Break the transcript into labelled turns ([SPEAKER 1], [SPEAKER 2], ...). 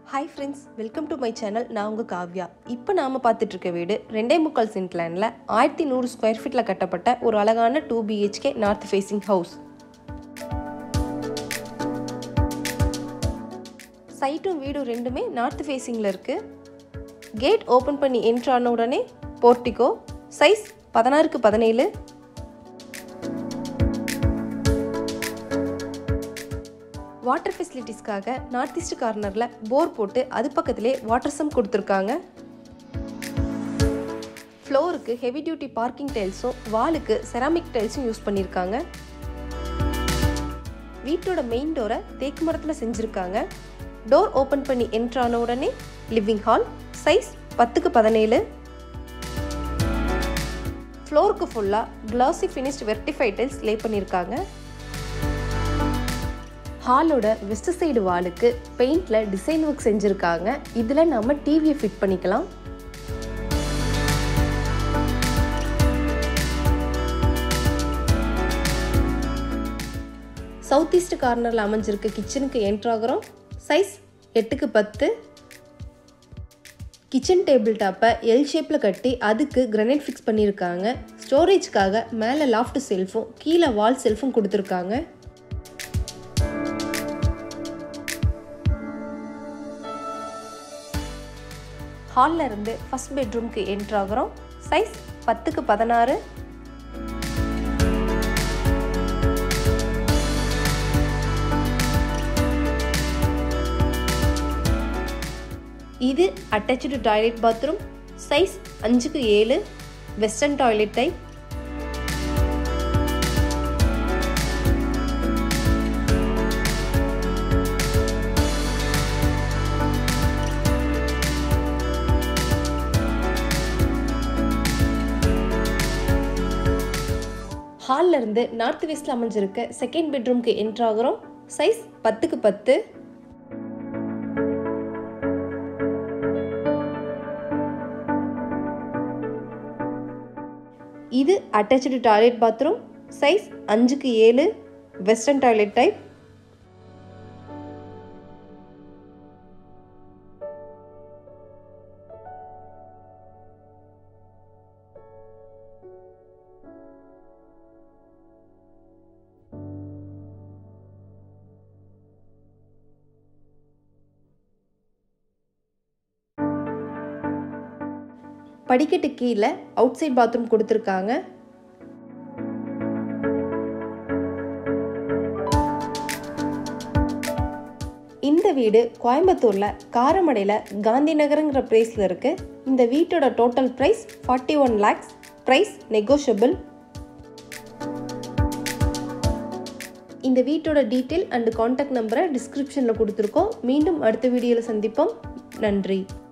[SPEAKER 1] hi friends welcome to my channel நான் உங்கள் காவ்யா இப்போ நாம் பார்த்துட்டு இருக்க வீடு ரெண்டே முக்கால் சென்ட் லேண்டில் ஆயிரத்தி நூறு ஸ்கொயர் ஃபீட்டில் கட்டப்பட்ட ஒரு அழகான two BHK north facing house சைட்டும் வீடும் ரெண்டுமே நார்த் ஃபேஸிங்கில் இருக்குது கேட் ஓப்பன் பண்ணி என்ட்ரு ஆன உடனே போர்ட்டிகோ சைஸ் பதினாறுக்கு பதினேழு வாட்டர் ஃபெசிலிட்டிஸ்க்காக நார்த் ஈஸ்ட் கார்னரில் போர் போட்டு அது பக்கத்திலே வாட்டர் சம் கொடுத்துருக்காங்க ஃப்ளோருக்கு ஹெவி டியூட்டி பார்க்கிங் டைல்ஸும் வாலுக்கு செராமிக் டைல்ஸும் யூஸ் பண்ணியிருக்காங்க வீட்டோட மெயின் டோரை தேக்கு மரத்தில் செஞ்சுருக்காங்க டோர் ஓப்பன் பண்ணி என்ட்ரு ஆன உடனே லிவிங் ஹால் சைஸ் பத்துக்கு பதினேழு ஃப்ளோருக்கு ஃபுல்லாக கிளாசி ஃபினிஷ்ட் வெர்டிஃபை டைல்ஸ் லே பண்ணியிருக்காங்க ஹாலோட வெஸ்ட் சைடு வாலுக்கு பெயிண்டில் டிசைன் ஒர்க் செஞ்சுருக்காங்க இதில் நம்ம டிவியை ஃபிட் பண்ணிக்கலாம் சவுத் ஈஸ்ட் கார்னரில் அமைஞ்சிருக்க கிச்சனுக்கு என்ட்ராகிறோம் சைஸ் எட்டுக்கு பத்து கிச்சன் டேபிள் டாப்பை எல் ஷேப்பில் கட்டி அதுக்கு கிரனைட் ஃபிக்ஸ் பண்ணியிருக்காங்க ஸ்டோரேஜ்க்காக மேலே லாஃப்ட் செல்ஃபும் கீழே வால் செல்ஃபும் கொடுத்துருக்காங்க ஹாலில் இருந்து ஃபஸ்ட் பெட்ரூம்க்கு என்ட்ரு ஆகிறோம் சைஸ் பத்துக்கு பதினாறு இது அட்டாச்சு டாய்லெட் பாத்ரூம் சைஸ் அஞ்சுக்கு ஏழு வெஸ்டர்ன் டாய்லெட் டைப் ஹாலில் இருந்து நார்த் வெஸ்டில் அமைஞ்சிருக்க செகண்ட் பெட்ரூம்க்கு என்ட்ரு ஆகிறோம் சைஸ் பத்துக்கு பத்து இது அட்டாச்சு டாய்லெட் பாத்ரூம் சைஸ் அஞ்சுக்கு ஏழு வெஸ்டர்ன் டாய்லெட் டைப் படிக்கட்டு கீழே அவுட் சைட் பாத்ரூம் கொடுத்துருக்காங்க இந்த வீடு கோயம்புத்தூரில் காரமடையில் காந்தி நகருங்கிற ப்ரைஸில் இருக்குது இந்த வீட்டோட total price forty one lakhs price negotiable இந்த வீட்டோட டீட்டெயில் அண்ட் காண்டாக்ட் நம்பரை டிஸ்கிரிப்ஷனில் கொடுத்துருக்கோம் மீண்டும் அடுத்த வீடியோவில் சந்திப்போம் நன்றி